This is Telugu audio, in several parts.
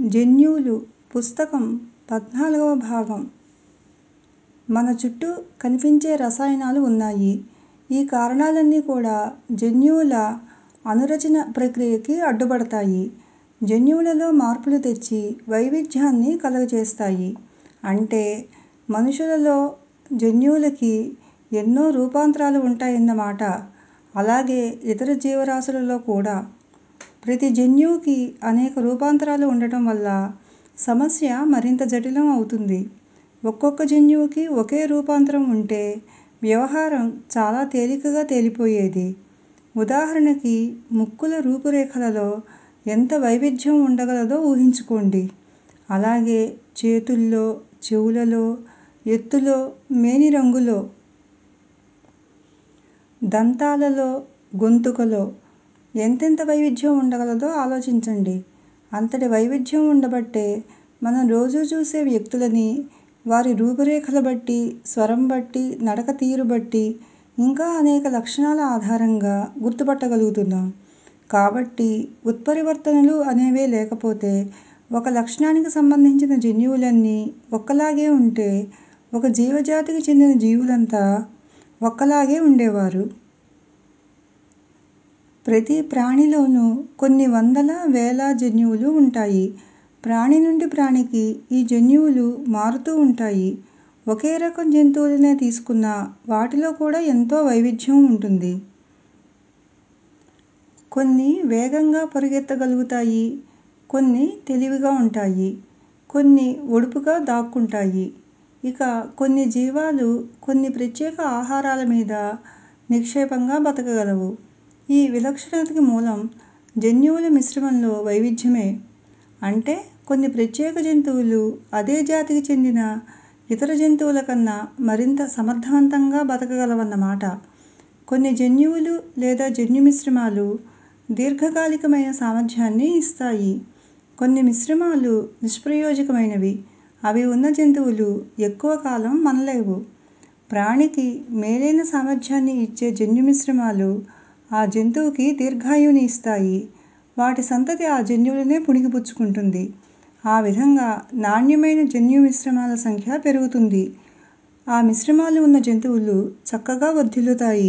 జన్యువులు పుస్తకం పద్నాలుగవ భాగం మన చుట్టూ కనిపించే రసాయనాలు ఉన్నాయి. ఈ కారణాలన్నీ కూడా జన్యువుల అణురచన ప్రక్రియకి అడ్డుపడతాయి. జన్యువులలో మార్పులు తెచ్చి వైవిధ్యాన్ని కలుగజేస్తాయి. అంటే మనుషులలో జన్యువులకి ఎన్నో రూపాంతరాలు ఉంటాయన్నమాట. అలాగే ఇతర జీవరాశులలో కూడా. ప్రతి జన్యువుకి అనేక రూపాంతరాలు ఉండటం వల్ల సమస్య మరింత జటిలం అవుతుంది. ఒక్కొక్క జన్యువుకి ఒకే రూపాంతరం ఉంటే వ్యవహారం చాలా తేలికగా తేలిపోయేది. ఉదాహరణకి ముక్కుల రూపురేఖలలో ఎంత వైవిధ్యం ఉండగలదో ఊహించుకోండి. అలాగే చేతుల్లో, చెవులలో, ఎత్తులో, మేని రంగులో, దంతాలలో, గొంతుకలో ఎంతెంత వైవిధ్యం ఉండగలదో ఆలోచించండి. అంతటి వైవిధ్యం ఉండబట్టే మనం రోజూ చూసే వ్యక్తులని వారి రూపురేఖల బట్టి, స్వరం బట్టి, నడక తీరు బట్టి ఇంకా అనేక లక్షణాల ఆధారంగా గుర్తుపట్టగలుగుతున్నాం. కాబట్టి ఉత్పరివర్తనలు అనేవే లేకపోతే ఒక లక్షణానికి సంబంధించిన జన్యువులన్నీ ఒక్కలాగే ఉంటే ఒక జీవజాతికి చెందిన జీవులంతా ఒక్కలాగే ఉండేవారు. ప్రతి ప్రాణిలోనూ కొన్ని వందల, వేల జన్యువులు ఉంటాయి. ప్రాణి నుండి ప్రాణికి ఈ జన్యువులు మారుతూ ఉంటాయి. ఒకే రకం జంతువులనే తీసుకున్నా వాటిలో కూడా ఎంతో వైవిధ్యం ఉంటుంది. కొన్ని వేగంగా పరుగెత్తగలుగుతాయి. కొన్ని తెలివిగా ఉంటాయి. కొన్ని ఒడుపుగా దాక్కుంటాయి. ఇక కొన్ని జీవాలు కొన్ని ప్రత్యేక ఆహారాల మీద నిక్షేపంగా బతకగలవు. ఈ విలక్షణతకి మూలం జన్యువుల మిశ్రమంలో వైవిధ్యమే. అంటే కొన్ని ప్రత్యేక జంతువులు అదే జాతికి చెందిన ఇతర జంతువుల కన్నా మరింత సమర్థవంతంగా బతకగలవన్నమాట. కొన్ని జన్యువులు లేదా జన్యు మిశ్రమాలు దీర్ఘకాలికమైన సామర్థ్యాన్ని ఇస్తాయి. కొన్ని మిశ్రమాలు నిష్ప్రయోజకమైనవి. అవి ఉన్న జంతువులు ఎక్కువ కాలం మనలేవు. ప్రాణికి మేలైన సామర్థ్యాన్ని ఇచ్చే జన్యు మిశ్రమాలు ఆ జంతువుకి దీర్ఘాయువుని ఇస్తాయి. వాటి సంతతి ఆ జన్యువులనే పుణికిపుచ్చుకుంటుంది. ఆ విధంగా నాణ్యమైన జన్యు మిశ్రమాల సంఖ్య పెరుగుతుంది. ఆ మిశ్రమాలు ఉన్న జంతువులు చక్కగా వర్ధిల్లుతాయి.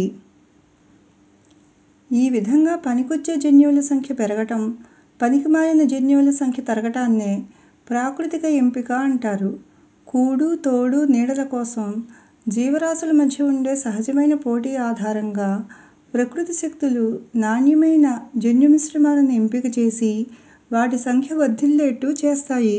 ఈ విధంగా పనికొచ్చే జన్యువుల సంఖ్య పెరగటం, పనికిమాలిన జన్యువుల సంఖ్య తరగటాన్నే ప్రాకృతిక ఎంపిక అంటారు. కూడు, తోడు, నీడల కోసం జీవరాశుల మధ్య ఉండే సహజమైన పోటీ ఆధారంగా ప్రకృతి శక్తులు నాణ్యమైన జన్యు మిశ్రమాలను ఎంపిక చేసి వాటి సంఖ్య వర్ధిల్లేట్టు చేస్తాయి.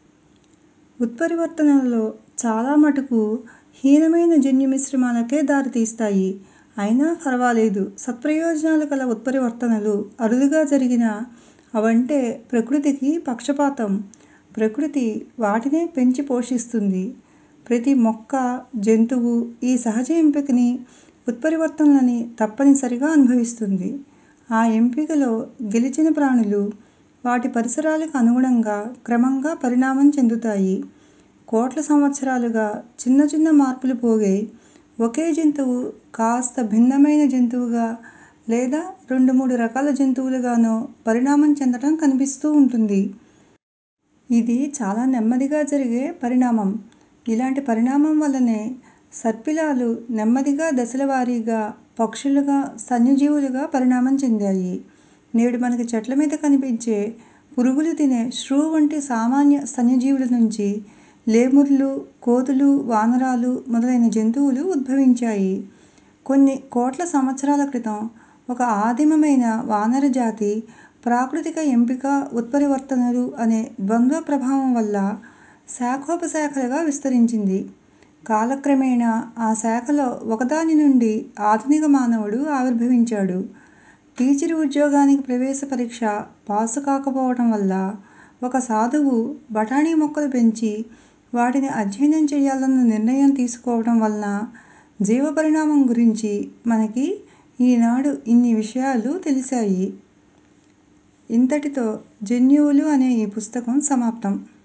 ఉత్పరివర్తనలలో చాలా మటుకు హీనమైన జన్యు మిశ్రమాలకే దారితీస్తాయి. అయినా ఫరవాలేదు. సత్ప్రయోజనాలు కల ఉత్పరివర్తనలు అరుదుగా జరిగినా అవంటే ప్రకృతికి పక్షపాతం. ప్రకృతి వాటినే పెంచి పోషిస్తుంది. ప్రతి మొక్క, జంతువు ఈ సహజ ఎంపికని, ఉత్పరివర్తనలని తప్పనిసరిగా అనుభవిస్తుంది. ఆ ఎంపికలో గెలిచిన ప్రాణులు వాటి పరిసరాలకు అనుగుణంగా క్రమంగా పరిణామం చెందుతాయి. కోట్ల సంవత్సరాలుగా చిన్న చిన్న మార్పులు పోగై ఒకే జంతువు కాస్త భిన్నమైన జంతువుగా లేదా రెండు మూడు రకాల జంతువులుగానో పరిణామం చెందటం కనిపిస్తూ ఉంటుంది. ఇది చాలా నెమ్మదిగా జరిగే పరిణామం. ఇలాంటి పరిణామం వల్లనే సర్పిలాలు నెమ్మదిగా దశల వారీగా పక్షులుగా, స్తన్యజీవులుగా పరిణామం చెందాయి. నేడు మనకి చెట్ల మీద కనిపించే పురుగులు తినే ష్రూ వంటి సామాన్య స్తన్యజీవుల నుంచి లెమూర్లు, కోతులు, వానరాలు మొదలైన జంతువులు ఉద్భవించాయి. కొన్ని కోట్ల సంవత్సరాల క్రితం ఒక ఆదిమమైన వానర జాతి ప్రాకృతిక ఎంపిక, ఉత్పరివర్తనలు అనే ద్వంద్వ ప్రభావం వల్ల శాఖోపశాఖలుగా విస్తరించింది. కాలక్రమేణా ఆ శాఖలో ఒకదాని నుండి ఆధునిక మానవుడు ఆవిర్భవించాడు. టీచరు ఉద్యోగానికి ప్రవేశ పరీక్ష పాసు కాకపోవటం వల్ల ఒక సాధువు బఠానీ మొక్కలు పెంచి వాటిని అధ్యయనం చెయ్యాలన్న నిర్ణయం తీసుకోవటం వలన జీవ పరిణామం గురించి మనకి ఈనాడు ఇన్ని విషయాలు తెలిశాయి. ఇంతటితో జన్యువులు అనే ఈ పుస్తకం సమాప్తం.